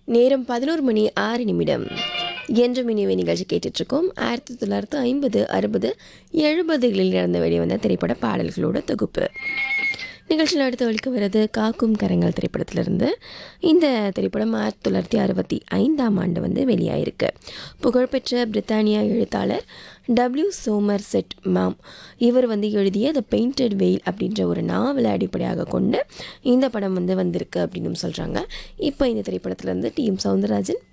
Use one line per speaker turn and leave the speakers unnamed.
நேரம் பதினோரு மணி ஆறு நிமிடம் என்ற மினிவை நிகழ்ச்சி கேட்டுட்ருக்கோம் ஆயிரத்தி தொள்ளாயிரத்து ஐம்பது அறுபது எழுபதுகளில் நடந்த வெளிவந்த திரைப்பட பாடல்களோட தொகுப்பு நிகழ்ச்சியில் அடுத்து ஒழிக்க வருது காக்கும் கரங்கள் திரைப்படத்திலிருந்து இந்த திரைப்படம் ஆயிரத்தி தொள்ளாயிரத்தி அறுபத்தி ஐந்தாம் ஆண்டு வந்து வெளியாயிருக்கு புகழ்பெற்ற பிரித்தானியா எழுத்தாளர் டபிள்யூ சோமர் செட் மாம் இவர் வந்து எழுதிய த பெயிண்டட் வெயில் அப்படின்ற ஒரு நாவலை அடிப்படையாக கொண்டு இந்த படம் வந்து வந்திருக்கு அப்படின்னு சொல்கிறாங்க இப்போ இந்த திரைப்படத்தில் இருந்து டி எம் சவுந்தரராஜன்